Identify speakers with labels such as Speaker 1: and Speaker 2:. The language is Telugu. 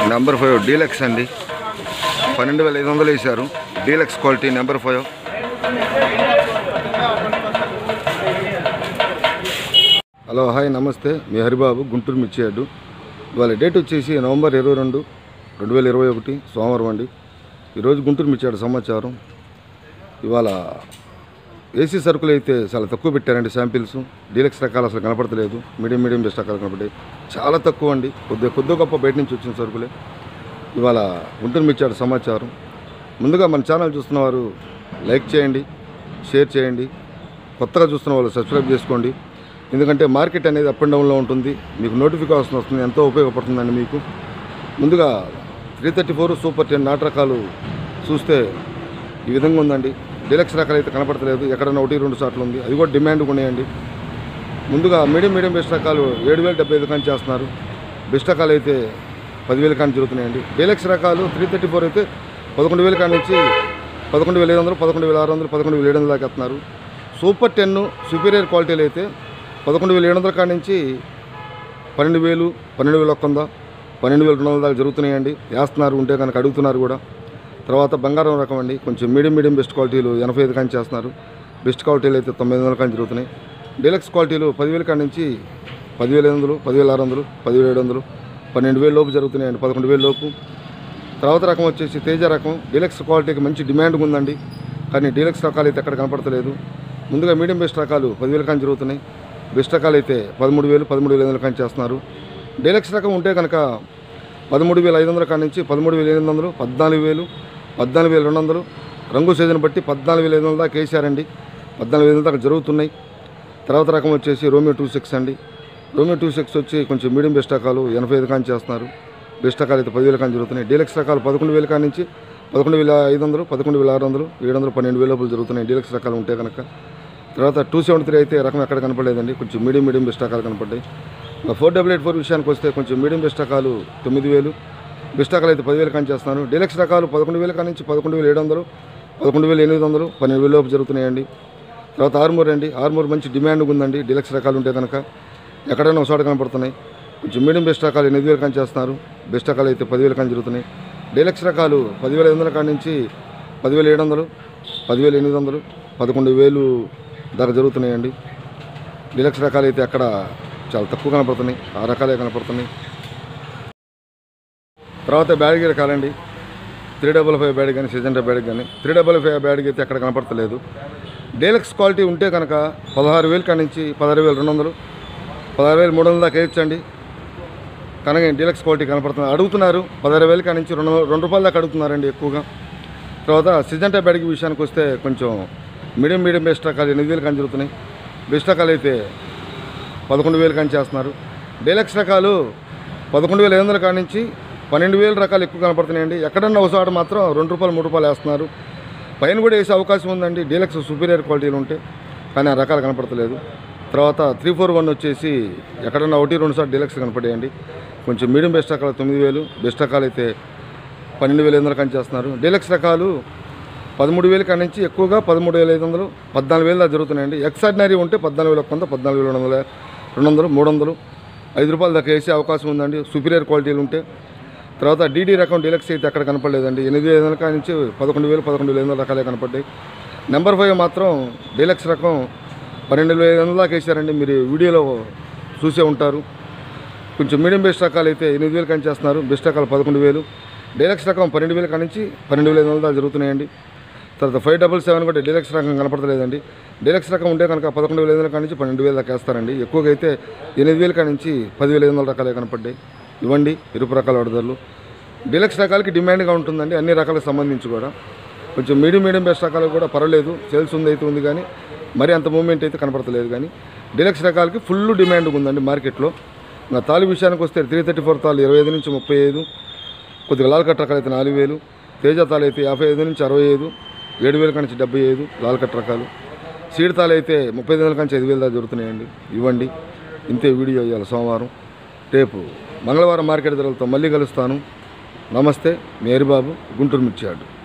Speaker 1: నెంబర్ ఫైవ్ డీలక్స్ అండి పన్నెండు వేల ఐదు వందలు వేశారు deluxe quality number five hello hi నమస్తే మీ హరిబాబు గుంటూరు మిర్చి అడ్డు ఇవాళ డేట్ వచ్చేసి నవంబర్ ఇరవై రెండు రెండు వేల ఇరవై ఒకటి సోమవారం అండి ఈరోజు గుంటూరు మిర్చి అడ్డు సమాచారం ఇవాళ ఏసీ సరుకులు అయితే చాలా తక్కువ పెట్టారండి శాంపిల్స్ డీలక్స్ రకాలు అసలు కనపడతలేదు మీడియం మీడియం బెస్ట్ రకాలు కనపడ్డాయి చాలా తక్కువ అండి కొద్దిగా కొద్ది గొప్ప బయట నుంచి వచ్చిన సరుకులే ఇవాళ గుంటూరు మిర్చాడు సమాచారం ముందుగా మన ఛానల్ చూస్తున్న వారు లైక్ చేయండి షేర్ చేయండి కొత్తగా చూస్తున్న వాళ్ళు సబ్స్క్రైబ్ చేసుకోండి ఎందుకంటే మార్కెట్ అనేది అప్ అండ్ డౌన్లో ఉంటుంది మీకు నోటిఫికేషన్ వస్తుంది ఎంతో ఉపయోగపడుతుందండి మీకు ముందుగా three thirty four super ten నాటు రకాలు చూస్తే ఈ విధంగా ఉందండి డీలక్స్ రకాలు అయితే కనపడతలేదు ఎక్కడన్నా ఒకటి రెండు సార్లు ఉంది అది కూడా డిమాండ్ ఉన్నాయండి ముందుగా మీడియం మీడియం బెస్ట్ రకాలు ఏడు వేల డెబ్బై ఐదు కానీ చేస్తున్నారు బెస్ట్ రకాలు అయితే పదివేలు కానీ జరుగుతున్నాయండి డీలక్స్ రకాలు త్రీ థర్టీ ఫోర్ అయితే పదకొండు వేల కాడి నుంచి పదకొండు వేల ఐదు వందలు పదకొండు వేల ఆరు వందలు పదకొండు వేల ఏడు వందలు దాకా ఎత్తున్నారు సూపర్ టెన్ సుపీరియర్ క్వాలిటీలు అయితే పదకొండు వేల ఏడు వందల కాడి నుంచి పన్నెండు వేలు పన్నెండు వేల ఒక్క వంద పన్నెండు వేల రెండు వందల దాకా జరుగుతున్నాయండి వేస్తున్నారు ఉంటే కనుక అడుగుతున్నారు కూడా తర్వాత బంగారం రకం అండి కొంచెం మీడియం మీడియం బెస్ట్ క్వాలిటీలు ఎనభై ఐదు కానీ చేస్తున్నారు బెస్ట్ క్వాలిటీలు అయితే తొమ్మిది వందల కానీ జరుగుతున్నాయి డీలక్స్ క్వాలిటీలు పదివేల కాడి నుంచి పదివేల ఐదు వందలు పదివేల ఆరు వందలు పదివేల ఏడు వందలు పన్నెండు వేల లోపు జరుగుతున్నాయండి పదకొండు వేల లోపు తర్వాత రకం వచ్చేసి తేజ రకం డీలక్స్ క్వాలిటీకి మంచి డిమాండ్ ఉందండి కానీ డీలక్స్ రకాలు అయితే ఎక్కడ కనపడతలేదు ముందుగా మీడియం బెస్ట్ రకాలు పదివేల కానీ జరుగుతున్నాయి బెస్ట్ రకాలు అయితే పదమూడు వేలు పదమూడు వేల ఐదు వందలు కానీ చేస్తున్నారు డీలక్స్ రకం ఉంటే కనుక పదమూడు వేల ఐదు వందల కాడి నుంచి పదమూడు వేల ఎనిమిది వందలు పద్నాలుగు వేలు పద్నాలుగు వేల రెండు వందలు రంగు సీజన్ బట్టి పద్నాలుగు వేల ఐదు వందల దాకా వేసారండి పద్నాలుగు వేల దాకా జరుగుతున్నాయి తర్వాత రకం వచ్చేసి రోమియో టూ సిక్స్ అండి రోమియో టూ సిక్స్ వచ్చి కొంచెం మీడియం బెస్ట్ రకాలు ఎనభై ఐదు కానీ చేస్తున్నారు బెస్ట్ రకాలు అయితే పదివేల కానీ జరుగుతున్నాయి డీలక్స్ రకాలు పదకొండు వేల కాడి నుంచి పదకొండు వేల ఐదు వందలు పదకొండు వేల ఆరు వందలు ఏడు వందలు పన్నెండు వేల లోపల జరుగుతున్నాయి డీలక్స్ రకాలు ఉంటే కనుక తర్వాత టూ సెవెంటీ త్రీ అయితే రకం ఎక్కడ కనపడలేదండి కొంచెం మీడియం మీడియం బెస్ట్ రకాలు కనపడ్డాయి ఫోర్ డబుల్ ఎయిట్ ఫోర్ విషయానికి వస్తే కొంచెం మీడియం బెస్ట్ రకాలు తొమ్మిది వేలు బెస్ట్ రకాలు అయితే పదివేలు కానీ చేస్తున్నాను డీలక్స్ రకాలు పదకొండు వేల కాడి నుంచి పదకొండు వేల ఏడు వందలు పదకొండు వేల ఎనిమిది వందలు పన్నెండు వేల లోపు జరుగుతున్నాయండి తర్వాత ఆర్మూర్ అండి ఆర్మూర్ మంచి డిమాండ్ ఉందండి డీలక్స్ రకాలు ఉంటే కనుక ఎక్కడైనా ఒక చోట కనపడుతున్నాయి కొంచెం మీడియం బెస్ట్ రకాలు ఎనిమిది వేలు కానీ చేస్తున్నారు బెస్ట్ రకాలు అయితే పదివేలు కానీ జరుగుతున్నాయి డీలక్స్ రకాలు పదివేల ఐదు వందల కాడి నుంచి పదివేల ఏడు వందలు పదివేల ఎనిమిది వందలు పదకొండు వేలు ధర జరుగుతున్నాయండి డీలక్స్ రకాలు అయితే అక్కడ చాలా తక్కువ కనపడుతున్నాయి ఆ రకాలే కనపడుతున్నాయి తర్వాత బ్యాడ్కి రకాలండి త్రీ డబల్ ఫైవ్ బ్యాడ్ కానీ సిజెంటర్ బ్యాడ్ కానీ త్రీ డబల్ ఫైవ్ బ్యాడ్కి అయితే ఎక్కడ కనపడతలేదు డీలక్స్ క్వాలిటీ ఉంటే కనుక పదహారు వేలు కాడి నుంచి పదహారు వేల రెండు వందలు పదహారు వేలు మూడు వందల దాకా వేయచ్చండి కనుక డీలక్స్ క్వాలిటీ కనపడుతుంది అడుగుతున్నారు పదహారు వేలు కాడి నుంచి రెండు రెండు రూపాయల దాకా అడుగుతున్నారండి ఎక్కువగా తర్వాత సిజెంటా బ్యాడ్కి విషయానికి వస్తే కొంచెం మీడియం మీడియం బెస్ట్ రకాలు ఎనిమిది వేలు కానీ జరుగుతున్నాయి బెస్ట్ రకాలు అయితే పదకొండు వేలు కానీ చేస్తున్నారు డీలక్స్ రకాలు పదకొండు వేల ఐదు వందల కాడి నుంచి పన్నెండు వేల రకాలు ఎక్కువ కనపడుతున్నాయండి ఎక్కడన్నా ఒకసారి మాత్రం రెండు రూపాయలు మూడు రూపాయలు వేస్తున్నారు పైన కూడా వేసే అవకాశం ఉందండి డీలక్స్ సూపీరియర్ క్వాలిటీలు ఉంటే కానీ ఆ రకాలు కనపడతలేదు తర్వాత త్రీ ఫోర్ వన్ వచ్చేసి ఎక్కడన్నా ఒకటి రెండు సార్లు డీలక్స్ కనపడేయండి కొంచెం మీడియం బెస్ట్ రకాలు తొమ్మిది వేలు బెస్ట్ రకాలు అయితే పన్నెండు వేల ఐదు వందలు కానీ చేస్తున్నారు డీలక్స్ రకాలు పదమూడు వేల కాడి నుంచి ఎక్కువగా పదమూడు వేల ఐదు వందలు పద్నాలుగు వేలు దాకా జరుగుతున్నాయండి ఎక్సార్డినరీ ఉంటే పద్నాలుగు వేల వంద పద్నాలుగు వేల రెండు వందల రెండు వందలు మూడు వందలు ఐదు రూపాయల దాకా వేసే అవకాశం ఉందండి సుపీరియర్ క్వాలిటీలు ఉంటే తర్వాత డీడీ రకం డీలక్స్ అయితే అక్కడ కనపడలేదండి ఎనిమిది ఐదు వందల కాడి నుంచి పదకొండు వేలు పదకొండు వేల ఐదు వందల రకాలే కనపడ్డాయి నెంబర్ ఫైవ్ మాత్రం డీలక్స్ రకం పన్నెండు వేల ఐదు వందల దాకా వేసారండి మీరు వీడియోలో చూసే ఉంటారు కొంచెం మీడియం బెస్ట్ రకాలు అయితే ఎనిమిది వేలు కానీ చేస్తున్నారు బెస్ట్ రకాలు పదకొండు వేలు డీలక్స్ రకం పన్నెండు వేల కాడి నుంచి పన్నెండు వేల ఐదు వందల దాకా జరుగుతున్నాయండి తర్వాత ఫైవ్ డబల్ సెవెన్ కూడా డీలక్స్ రకం కనపడలేదండి డీలక్స్ రకం ఉంటే కనుక పదకొండు వేల ఐదు వందల కాడి నుంచి పన్నెండు వేల దాకా వేస్తారండి ఎక్కువగా అయితే ఎనిమిది వేల కాడి నుంచి పదివేల ఐదు వందల రకాలే కనపడ్డాయి ఇవ్వండి ఇరుపు రకాల వడదలు డీలక్స్ రకాలకి డిమాండ్గా ఉంటుందండి అన్ని రకాలకు సంబంధించి కూడా కొంచెం మీడియం మీడియం బెస్ట్ రకాలు కూడా పర్వాలేదు సేల్స్ ఉంది అయితే ఉంది కానీ మరి అంత మూమెంట్ అయితే కనపడతలేదు కానీ డీలక్స్ రకాలకి ఫుల్ డిమాండ్ ఉందండి మార్కెట్లో ఇంకా తాలు విషయానికి వస్తే త్రీ థర్టీ ఫోర్ తాలు ఇరవై ఐదు నుంచి ముప్పై ఐదు కొద్దిగా లాల్ కట్ రకాలు అయితే నాలుగు వేలు తేజ తాలు అయితే యాభై ఐదు నుంచి అరవై ఐదు ఏడు వేల నుంచి డెబ్బై ఐదు లాల్ కట్ రకాలు సీడ్ తాలు అయితే ముప్పై ఐదు వేల నుంచి ఐదు వేల దాకా దొరుకుతున్నాయండి ఇవ్వండి ఇంతే వీడియో ఇవ్వాలి సోమవారం రేపు మంగళవారం మార్కెట్ ధరలతో మళ్ళీ కలుస్తాను నమస్తే మేరీబాబు గుంటూరు మిర్చి యార్డు